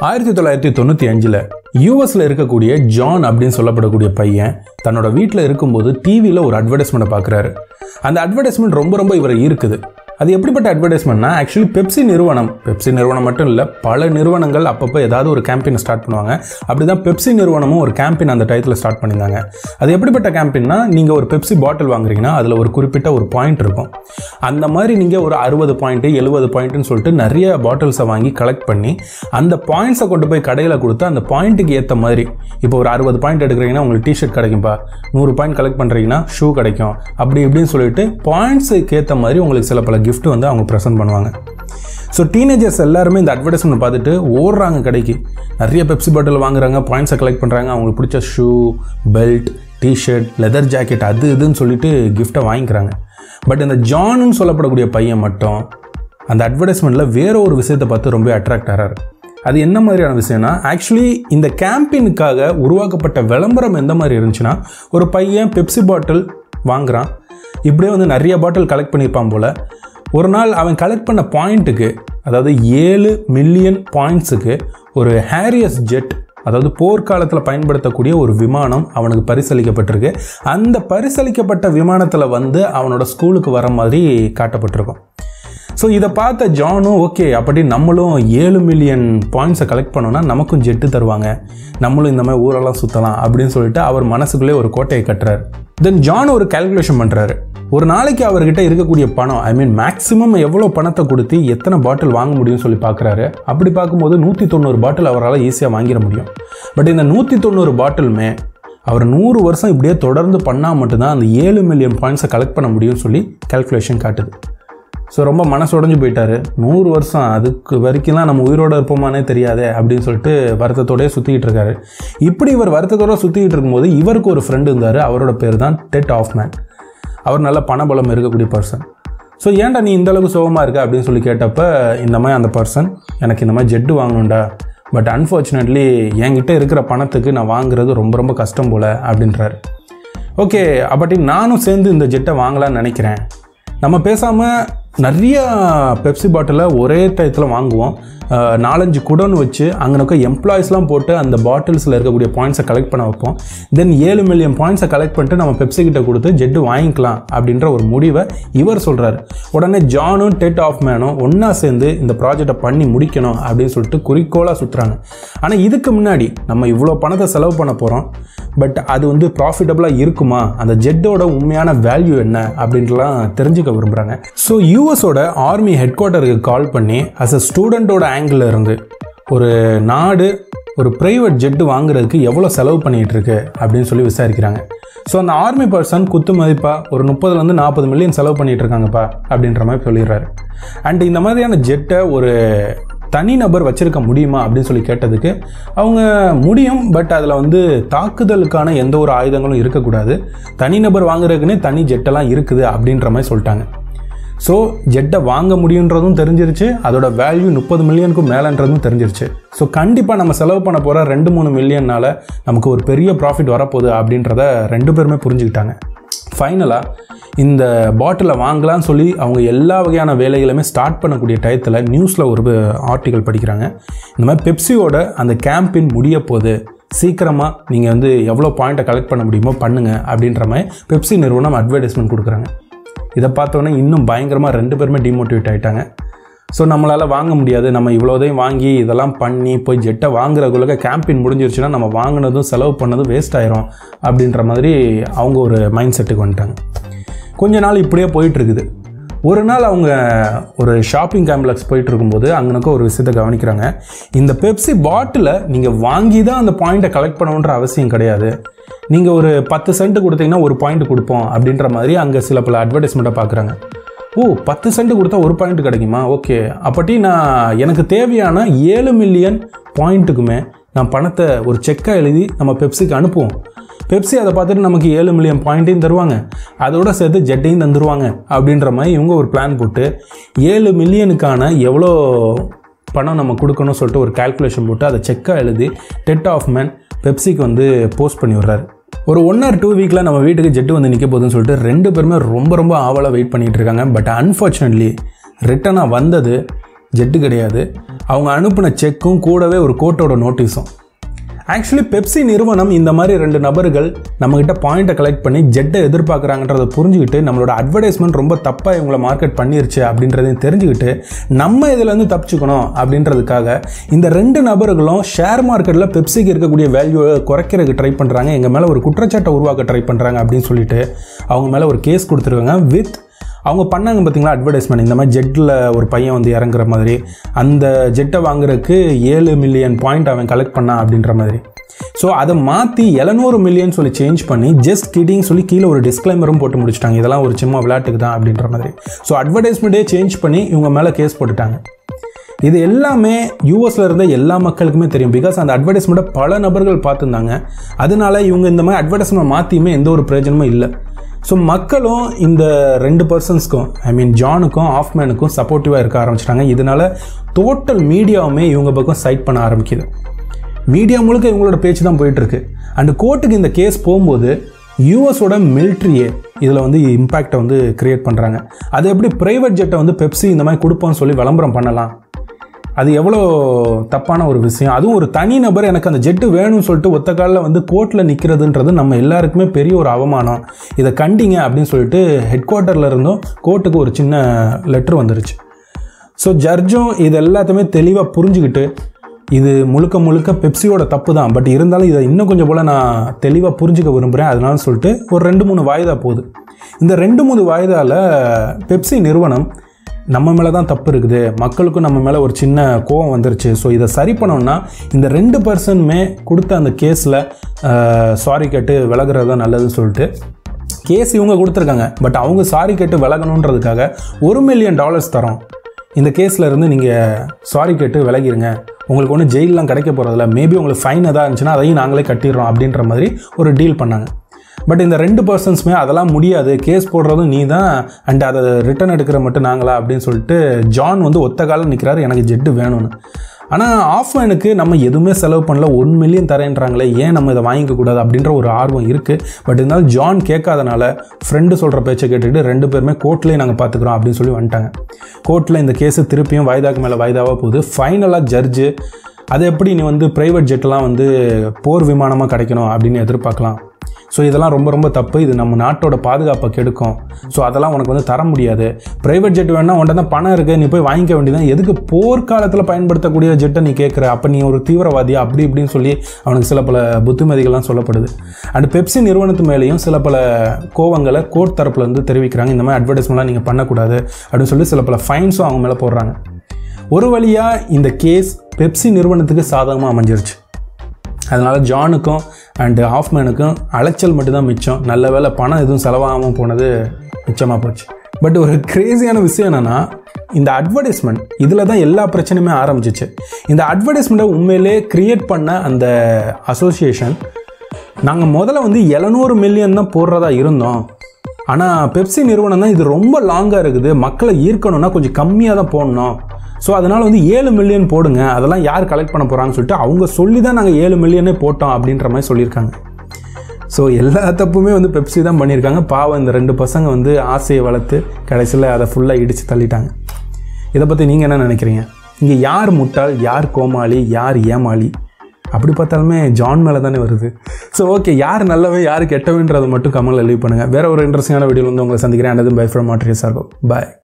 ஆயிரத்தி தொள்ளாயிரத்தி தொண்ணூற்றி அஞ்சில் யூஎஸில் இருக்கக்கூடிய ஜான் அப்படின்னு சொல்லப்படக்கூடிய பையன் தன்னோட வீட்டில் இருக்கும்போது டிவியில் ஒரு அட்வர்டைஸ்மெண்ட்டை பார்க்குறாரு அந்த அட்வர்டைஸ்மெண்ட் ரொம்ப ரொம்ப இவரை இருக்குது அது எப்படிப்பட்ட அட்வர்டைஸ்மெண்ட்னா ஆக்சுவலி பெப்சி நிறுவனம் பெப்சி நிறுவனம் மட்டும் இல்லை பல நிறுவனங்கள் அப்பப்போ ஏதாவது ஒரு கேம்பெயினை ஸ்டார்ட் பண்ணுவாங்க அப்படி தான் பெப்சி நிறுவனமும் ஒரு கேம்பெயின் அந்த டயத்தில் ஸ்டார்ட் பண்ணியிருந்தாங்க அது எப்படிப்பட்ட கேம்பெயின்னா நீங்கள் ஒரு பெப்சி பாட்டில் வாங்குறீங்கன்னா அதில் ஒரு குறிப்பிட்ட ஒரு பாயிண்ட் இருக்கும் அந்த மாதிரி நீங்கள் ஒரு அறுபது பாயிண்ட்டு எழுபது பாயிண்ட்டுன்னு சொல்லிட்டு நிறைய பாட்டில்ஸை வாங்கி கலெக்ட் பண்ணி அந்த பாயிண்ட்ஸை கொண்டு போய் கடையில் கொடுத்து அந்த பாயிண்ட்டுக்கு ஏற்ற மாதிரி இப்போ ஒரு அறுபது பாயிண்ட் எடுக்கிறீங்கன்னா உங்களுக்கு டிஷர்ட் கிடைக்கும்பா நூறு பாயிண்ட் கலெக்ட் பண்ணுறீங்கன்னா ஷூ கிடைக்கும் அப்படி இப்படின்னு சொல்லிட்டு பாயிண்ட்ஸுக்கு ஏற்ற மாதிரி உங்களுக்கு சில பல gift வந்து அவங்க ப்ரெசென்ட் பண்ணுவாங்க ஸோ டீனேஜர்ஸ் எல்லாருமே இந்த அட்வர்டைஸ்மெண்ட் பார்த்துட்டு ஓடுறாங்க கடைக்கு நிறைய பெப்சி பாட்டில் வாங்குறாங்க பாயிண்ட்ஸை கலெக்ட் பண்ணுறாங்க அவங்களுக்கு பிடிச்ச shoe belt t-shirt leather jacket அது இதுன்னு சொல்லிட்டு கிஃப்ட்டை வாங்கிக்கிறாங்க பட் இந்த ஜான்னு சொல்லப்படக்கூடிய பையன் மட்டும் அந்த அட்வர்டைஸ்மெண்ட்டில் வேற ஒரு விஷயத்தை பார்த்து ரொம்ப அட்ராக்ட் ஆகிறாரு அது என்ன மாதிரியான விஷயம்னா ஆக்சுவலி இந்த கேம்பெயினுக்காக உருவாக்கப்பட்ட விளம்பரம் எந்த மாதிரி இருந்துச்சுன்னா ஒரு பையன் பெப்சி பாட்டில் வாங்குறான் இப்படியே வந்து நிறைய பாட்டில் கலெக்ட் பண்ணியிருப்பான் போல் ஒரு நாள் அவன் கலெக்ட் பண்ண பாயிண்ட்டுக்கு அதாவது ஏழு மில்லியன் பாயிண்ட்ஸுக்கு ஒரு ஹேரியஸ் ஜெட் அதாவது போர்க்காலத்தில் பயன்படுத்தக்கூடிய ஒரு விமானம் அவனுக்கு பரிசளிக்கப்பட்டிருக்கு அந்த பரிசளிக்கப்பட்ட விமானத்தில் வந்து அவனோட ஸ்கூலுக்கு வர மாதிரி காட்டப்பட்டிருக்கும் ஸோ இதை பார்த்த ஜானும் ஓகே அப்படி நம்மளும் ஏழு மில்லியன் பாயிண்ட்ஸை கலெக்ட் பண்ணோன்னா நமக்கும் ஜெட்டு தருவாங்க நம்மளும் இந்த மாதிரி ஊரெல்லாம் சுற்றலாம் அப்படின்னு சொல்லிட்டு அவர் மனசுக்குள்ளே ஒரு கோட்டையை கட்டுறாரு தென் ஜான் ஒரு கால்குலேஷன் பண்ணுறாரு ஒரு நாளைக்கு அவர்கிட்ட இருக்கக்கூடிய பணம் ஐ மீன் மேக்ஸிமம் எவ்வளோ பணத்தை கொடுத்து எத்தனை பாட்டில் வாங்க முடியும்னு சொல்லி பார்க்குறாரு அப்படி பார்க்கும்போது நூற்றி தொண்ணூறு பாட்டில் அவரால் ஈஸியாக வாங்கிட முடியும் பட் இந்த நூற்றி தொண்ணூறு பாட்டிலுமே அவர் நூறு வருஷம் இப்படியே தொடர்ந்து பண்ணால் மட்டும்தான் அந்த ஏழு மில்லியன் பாயிண்ட்ஸை கலெக்ட் பண்ண முடியும்னு சொல்லி கால்குலேஷன் காட்டுது ஸோ ரொம்ப மனசு உடஞ்சு போயிட்டாரு நூறு வருஷம் அதுக்கு வரைக்கும்லாம் நம்ம உயிரோட இருப்போமானே தெரியாதே அப்படின்னு சொல்லிட்டு வருத்தத்தோடயே சுற்றிக்கிட்டு இருக்காரு இப்படி இவர் வருத்தத்தோட சுற்றிக்கிட்டு இருக்கும்போது இவருக்கு ஒரு ஃப்ரெண்டு இருந்தார் அவரோட பேர் தான் டெட் ஆஃப் மேன் அவர் நல்ல பணபலம் இருக்கக்கூடிய பர்சன் ஸோ ஏன்டா நீ இந்த அளவுக்கு சோகமாக இருக்க அப்படின்னு சொல்லி கேட்டப்ப இந்த மாதிரி அந்த பர்சன் எனக்கு இந்த மாதிரி ஜெட்டு வாங்கணும்டா பட் அன்ஃபார்ச்சுனேட்லி என்கிட்ட இருக்கிற பணத்துக்கு நான் வாங்குறது ரொம்ப ரொம்ப கஷ்டம் போல் அப்படின்றாரு ஓகே அப்படி நானும் சேர்ந்து இந்த ஜெட்டை வாங்கலாம்னு நினைக்கிறேன் நம்ம பேசாமல் நிறைய பெப்சி பாட்டிலை ஒரே டயத்தில் வாங்குவோம் அஹ், நாலஞ்சு குடோன் வச்சு அங்கே இருக்க எம்ப்ளாயிஸ்லாம் போட்டு அந்த பாட்டில்ஸில் இருக்கக்கூடிய பாயிண்ட்ஸை கலெக்ட் பண்ண வைப்போம் தென் ஏழு மில்லியன் பாயிண்ட்ஸை கலெக்ட் பண்ணிட்டு நம்ம பெப்சி கிட்ட கொடுத்து ஜெட்டு வாங்கிக்கலாம் அப்படின்ற ஒரு முடிவை இவர் சொல்கிறாரு உடனே ஜானும் டெட் ஆஃப் மேனும் ஒன்றா சேர்ந்து இந்த ப்ராஜெக்டை பண்ணி முடிக்கணும் அப்படின்னு சொல்லிட்டு குறிக்கோளாக சுற்றுறாங்க ஆனால் இதுக்கு முன்னாடி நம்ம இவ்வளோ பணத்தை செலவு பண்ண போகிறோம் பட் அது வந்து ப்ராஃபிட்டபுளாக இருக்குமா அந்த ஜெட்டோட உண்மையான வேல்யூ என்ன அப்படின்ட்டுலாம் தெரிஞ்சுக்க விரும்புகிறாங்க ஸோ யூஎஸோட ஆர்மி ஹெட் குவார்ட்டருக்கு கால் பண்ணி அஸ் அ ஸ்டூடெண்ட்டோட ஆங்கிள் இருந்து ஒரு நாடு ஒரு ப்ரைவேட் ஜெட்டு வாங்குறதுக்கு எவ்வளோ செலவு பண்ணிகிட்டு இருக்கு அப்படின்னு சொல்லி விசாரிக்கிறாங்க ஸோ அந்த ஆர்மி பர்சன் குத்து மதிப்பாக ஒரு முப்பதுலேருந்து நாற்பது மில்லியன் செலவு பண்ணிட்டு இருக்காங்கப்பா அப்படின்ற மாதிரி சொல்லிடுறாரு அண்ட் இந்த மாதிரியான ஜெட்டை ஒரு தனிநபர் வச்சிருக்க முடியுமா அப்படின்னு சொல்லி கேட்டதுக்கு அவங்க முடியும் பட் அதில் வந்து தாக்குதலுக்கான எந்த ஒரு ஆயுதங்களும் இருக்கக்கூடாது தனிநபர் வாங்குறதுக்குன்னே தனி ஜெட்டெல்லாம் இருக்குது அப்படின்ற மாதிரி சொல்லிட்டாங்க ஸோ ஜெட்டை வாங்க முடியுன்றதும் தெரிஞ்சிருச்சு அதோட வேல்யூ முப்பது மில்லியனுக்கும் மேலேன்றதும் தெரிஞ்சிருச்சு ஸோ கண்டிப்பாக நம்ம செலவு பண்ண போகிற ரெண்டு மூணு மில்லியன்னால நமக்கு ஒரு பெரிய ப்ராஃபிட் வரப்போகுது அப்படின்றத ரெண்டு பேருமே புரிஞ்சுக்கிட்டாங்க ஃபைனலாக இந்த பாட்டிலை வாங்கலாம்னு சொல்லி அவங்க எல்லா வகையான வேலைகளுமே ஸ்டார்ட் பண்ணக்கூடிய டயத்தில் நியூஸில் ஒரு ஆர்டிக்கல் படிக்கிறாங்க இந்த மாதிரி பெப்சியோட அந்த கேம்பெயின் முடிய போகுது சீக்கிரமாக நீங்கள் வந்து எவ்வளோ பாயிண்ட்டை கலெக்ட் பண்ண முடியுமோ பண்ணுங்கள் அப்படின்ற மாதிரி பெப்சி நிறுவனம் அட்வர்டைஸ்மெண்ட் கொடுக்குறாங்க இதை பார்த்தோன்னே இன்னும் பயங்கரமாக ரெண்டு பேருமே டிமோட்டிவேட் ஆகிட்டாங்க ஸோ நம்மளால் வாங்க முடியாது நம்ம இவ்வளோதையும் வாங்கி இதெல்லாம் பண்ணி போய் ஜெட்டை வாங்குறதுக்குள்ள கேம்பெயின் முடிஞ்சிருச்சுன்னா நம்ம வாங்கினதும் செலவு பண்ணதும் வேஸ்ட் ஆயிரும் அப்படின்ற மாதிரி அவங்க ஒரு மைண்ட் செட்டுக்கு வந்துட்டாங்க கொஞ்ச நாள் இப்படியே போயிட்டு இருக்குது ஒரு நாள் அவங்க ஒரு ஷாப்பிங் காம்ப்ளெக்ஸ் போயிட்டு இருக்கும்போது அங்கனக்க ஒரு விஷயத்தை கவனிக்கிறாங்க இந்த பெப்சி பாட்டிலை நீங்கள் வாங்கி தான் அந்த பாயிண்ட்டை கலெக்ட் பண்ணணுன்ற அவசியம் கிடையாது நீங்கள் ஒரு பத்து சென்ட் கொடுத்தீங்கன்னா ஒரு பாயிண்ட் கொடுப்போம் அப்படின்ற மாதிரி அங்கே சில பல அட்வர்டைஸ்மெண்ட்டை பார்க்குறாங்க ஓ பத்து சென்ட் கொடுத்தா ஒரு பாயிண்ட் கிடைக்குமா ஓகே அப்படி நான் எனக்கு தேவையான ஏழு மில்லியன் பாயிண்ட்டுக்குமே நான் பணத்தை ஒரு செக்காக எழுதி நம்ம பெப்சிக்கு அனுப்புவோம் பெப்சி அதை பார்த்துட்டு நமக்கு ஏழு மில்லியன் பாயிண்ட்டையும் தருவாங்க அதோட சேர்த்து ஜெட்டையும் தந்துருவாங்க அப்படின்ற மாதிரி இவங்க ஒரு பிளான் போட்டு ஏழு மில்லியனுக்கான எவ்வளோ பணம் நம்ம கொடுக்கணும்னு சொல்லிட்டு ஒரு கால்குலேஷன் போட்டு அதை செக்காக எழுதி டெட் ஆஃப் மேன் பெப்சிக்கு வந்து போஸ்ட் பண்ணி விடுறாரு ஒரு ஒன் ஆர் டூ வீக்கில் நம்ம வீட்டுக்கு ஜெட்டு வந்து நிற்க போகுதுன்னு சொல்லிட்டு ரெண்டு பேருமே ரொம்ப ரொம்ப ஆவலாக வெயிட் பண்ணிட்டு இருக்காங்க பட் அன்ஃபார்ச்சுனேட்லி ரிட்டனாக வந்தது ஜெட்டு கிடையாது அவங்க அனுப்பின செக்கும் கூடவே ஒரு கோர்ட்டோட நோட்டீஸும் ஆக்சுவலி பெப்சி நிறுவனம் இந்த மாதிரி ரெண்டு நபர்கள் நம்மக்கிட்ட பாயிண்ட்டை கலெக்ட் பண்ணி ஜெட்டை எதிர்பார்க்குறாங்கன்றதை புரிஞ்சுக்கிட்டு நம்மளோட அட்வர்டைஸ்மெண்ட் ரொம்ப தப்பாக இவங்களை மார்க்கெட் பண்ணிருச்சு அப்படின்றதையும் தெரிஞ்சுக்கிட்டு நம்ம இதுலேருந்து தப்பிச்சுக்கணும் அப்படின்றதுக்காக இந்த ரெண்டு நபர்களும் ஷேர் மார்க்கெட்டில் பெப்சிக்கு இருக்கக்கூடிய வேல்யூவை குறைக்கிறதுக்கு ட்ரை பண்ணுறாங்க எங்கள் மேலே ஒரு குற்றச்சாட்டை உருவாக்க ட்ரை பண்ணுறாங்க அப்படின்னு சொல்லிட்டு அவங்க மேலே ஒரு கேஸ் கொடுத்துருக்காங்க வித் அவங்க பண்ணாங்க பார்த்தீங்களா அட்வர்டைஸ்மெண்ட் இந்த மாதிரி ஜெட்டில் ஒரு பையன் வந்து இறங்குற மாதிரி அந்த ஜெட்டை வாங்குறதுக்கு ஏழு மில்லியன் பாயிண்ட் அவன் கலெக்ட் பண்ணான் அப்படின்ற மாதிரி ஸோ அதை மாற்றி எழுநூறு மில்லியன் சொல்லி சேஞ்ச் பண்ணி ஜஸ்ட் கிடிங் சொல்லி கீழே ஒரு டிஸ்க்ளைமரும் போட்டு முடிச்சிட்டாங்க இதெல்லாம் ஒரு சும்மா விளையாட்டுக்கு தான் அப்படின்ற மாதிரி ஸோ அட்வர்டைஸ்மெண்ட்டே சேஞ்ச் பண்ணி இவங்க மேலே கேஸ் போட்டுட்டாங்க இது எல்லாமே யூஎஸ்ல இருந்த எல்லா மக்களுக்குமே தெரியும் பிகாஸ் அந்த அட்வர்டைஸ்மெண்ட்டை பல நபர்கள் பார்த்துருந்தாங்க அதனால இவங்க இந்த மாதிரி அட்வர்டைஸ்மெண்ட் மாற்றியுமே எந்த ஒரு பிரயோஜனமும் இல்லை ஸோ மக்களும் இந்த ரெண்டு பர்சன்ஸ்க்கும் ஐ மீன் ஜானுக்கும் ஆஃப்மேனுக்கும் சப்போர்ட்டிவாக இருக்க ஆரம்பிச்சிட்டாங்க இதனால டோட்டல் மீடியாவுமே இவங்க பக்கம் சைட் பண்ண ஆரம்பிக்குது மீடியா முழுக்க இவங்களோட பேச்சு தான் போயிட்டுருக்கு அண்ட் கோர்ட்டுக்கு இந்த கேஸ் போகும்போது யூஎஸோட மிலிட்ரியே இதில் வந்து இம்பேக்டை வந்து கிரியேட் பண்ணுறாங்க அது எப்படி ப்ரைவேட் ஜெட்டை வந்து பெப்சி இந்த மாதிரி கொடுப்போம்னு சொல்லி விளம்பரம் பண்ணலாம் அது எவ்வளோ தப்பான ஒரு விஷயம் அதுவும் ஒரு தனி நபர் எனக்கு அந்த ஜெட்டு வேணும்னு சொல்லிட்டு ஒத்த காலில் வந்து கோர்ட்டில் நிற்கிறதுன்றது நம்ம எல்லாருக்குமே பெரிய ஒரு அவமானம் இதை கண்டிங்க அப்படின்னு சொல்லிட்டு ஹெட் குவார்ட்டரில் இருந்தும் கோர்ட்டுக்கு ஒரு சின்ன லெட்ரு வந்துருச்சு ஸோ ஜட்ஜும் இது எல்லாத்தையுமே தெளிவாக புரிஞ்சுக்கிட்டு இது முழுக்க முழுக்க பெப்சியோட தப்பு தான் பட் இருந்தாலும் இதை இன்னும் கொஞ்சம் போல் நான் தெளிவாக புரிஞ்சுக்க விரும்புகிறேன் அதனால சொல்லிட்டு ஒரு ரெண்டு மூணு வாய்தா போகுது இந்த ரெண்டு மூணு வாய்தாவில் பெப்சி நிறுவனம் நம்ம மேலே தான் தப்பு இருக்குது மக்களுக்கும் நம்ம மேலே ஒரு சின்ன கோவம் வந்துருச்சு ஸோ இதை சரி பண்ணோம்னா இந்த ரெண்டு பர்சனுமே கொடுத்த அந்த கேஸில் சாரி கேட்டு விலகிறது தான் நல்லதுன்னு சொல்லிட்டு கேஸ் இவங்க கொடுத்துருக்காங்க பட் அவங்க சாரி கேட்டு விலகணுன்றதுக்காக ஒரு மில்லியன் டாலர்ஸ் தரோம் இந்த கேஸில் இருந்து நீங்கள் சாரி கேட்டு விலகிருங்க உங்களுக்கு ஒன்றும் ஜெயிலெலாம் கிடைக்க போகிறதில்ல மேபி உங்களுக்கு ஃபைன் எதாவது இருந்துச்சுன்னா அதையும் நாங்களே கட்டிடுறோம் அப்படின்ற மாதிரி ஒரு டீல் பண்ணாங்க பட் இந்த ரெண்டு பர்சன்ஸுமே அதெல்லாம் முடியாது கேஸ் போடுறதும் நீ தான் அண்ட் அதை ரிட்டர்ன் எடுக்கிற மட்டும் நாங்களா அப்படின்னு சொல்லிட்டு ஜான் வந்து ஒத்த காலம் நிற்கிறாரு எனக்கு ஜெட்டு வேணும்னு ஆனால் ஆஃப்லைனுக்கு நம்ம எதுவுமே செலவு பண்ணல ஒன் மில்லியன் தரேன்றாங்களே ஏன் நம்ம இதை வாங்கிக்க கூடாது அப்படின்ற ஒரு ஆர்வம் இருக்குது பட் இருந்தாலும் ஜான் கேட்காதனால ஃப்ரெண்டு சொல்கிற பேச்சை கேட்டுட்டு ரெண்டு பேருமே கோர்ட்லேயே நாங்கள் பார்த்துக்குறோம் அப்படின்னு சொல்லி வந்துட்டாங்க கோர்ட்டில் இந்த கேஸு திருப்பியும் வாய்தாக்கு மேலே வாய்தாவாக போகுது ஃபைனலாக ஜட்ஜு அது எப்படி நீ வந்து ப்ரைவேட் ஜெட்லாம் வந்து போர் விமானமாக கிடைக்கணும் அப்படின்னு எதிர்பார்க்கலாம் ஸோ இதெல்லாம் ரொம்ப ரொம்ப தப்பு இது நம்ம நாட்டோட பாதுகாப்பை கெடுக்கும் ஸோ அதெல்லாம் உனக்கு வந்து தர முடியாது ப்ரைவேட் ஜெட் வேணால் உன்ட்ட தான் பணம் இருக்குது நீ போய் வாங்கிக்க வேண்டியதான் எதுக்கு போர்க்காலத்தில் பயன்படுத்தக்கூடிய ஜெட்டை நீ கேட்குற அப்போ நீ ஒரு தீவிரவாதியா அப்படி இப்படின்னு சொல்லி அவனுக்கு சில பல புத்திமதிகள்லாம் சொல்லப்படுது அண்ட் பெப்சி நிறுவனத்து மேலேயும் சில பல கோவங்களை கோர்ட் தரப்புல இருந்து தெரிவிக்கிறாங்க இந்த மாதிரி அட்வர்டைஸ்மெண்ட்லாம் நீங்கள் பண்ணக்கூடாது அப்படின்னு சொல்லி சில பல ஃபைன்ஸும் அவங்க மேலே போடுறாங்க ஒரு வழியாக இந்த கேஸ் பெப்சி நிறுவனத்துக்கு சாதகமாக அமைஞ்சிருச்சு அதனால் ஜானுக்கும் அண்டு ஆஃப்மேனுக்கும் அலைச்சல் மட்டும்தான் மிச்சம் நல்ல வேளை பணம் எதுவும் செலவாகாமல் போனது மிச்சமாக போச்சு பட் ஒரு கிரேசியான விஷயம் என்னென்னா இந்த அட்வர்டைஸ்மெண்ட் இதில் தான் எல்லா பிரச்சனையுமே ஆரம்பிச்சிச்சு இந்த அட்வர்டைஸ்மெண்ட்டை உண்மையிலே கிரியேட் பண்ண அந்த அசோசியேஷன் நாங்கள் முதல்ல வந்து எழுநூறு மில்லியன் தான் போடுறதா இருந்தோம் ஆனால் பெப்சி நிறுவனம் தான் இது ரொம்ப லாங்காக இருக்குது மக்களை ஈர்க்கணும்னா கொஞ்சம் கம்மியாக தான் போடணும் ஸோ அதனால் வந்து ஏழு மில்லியன் போடுங்க அதெல்லாம் யார் கலெக்ட் பண்ண போகிறாங்கன்னு சொல்லிட்டு அவங்க சொல்லி தான் நாங்கள் ஏழு மில்லியனே போட்டோம் அப்படின்ற மாதிரி சொல்லியிருக்காங்க ஸோ எல்லா தப்புமே வந்து பெப்சி தான் பண்ணியிருக்காங்க பாவம் இந்த ரெண்டு பசங்க வந்து ஆசையை வளர்த்து கடைசியில் அதை ஃபுல்லாக இடித்து தள்ளிட்டாங்க இதை பற்றி நீங்கள் என்ன நினைக்கிறீங்க இங்கே யார் முட்டாள் யார் கோமாளி யார் ஏமாளி அப்படி பார்த்தாலுமே ஜான் மேலே தானே வருது ஸோ ஓகே யார் நல்லவன் யார் கெட்டவன்றதை மட்டும் கமெண்ட்ல லீவ் பண்ணுங்கள் வேற ஒரு இன்ட்ரெஸ்டிங்கான வீடியோ வந்து உங்களை சந்திக்கிறேன் அனதும் பை ஃப்ரம் மாட்ரியஸ் ஆகும் பாய்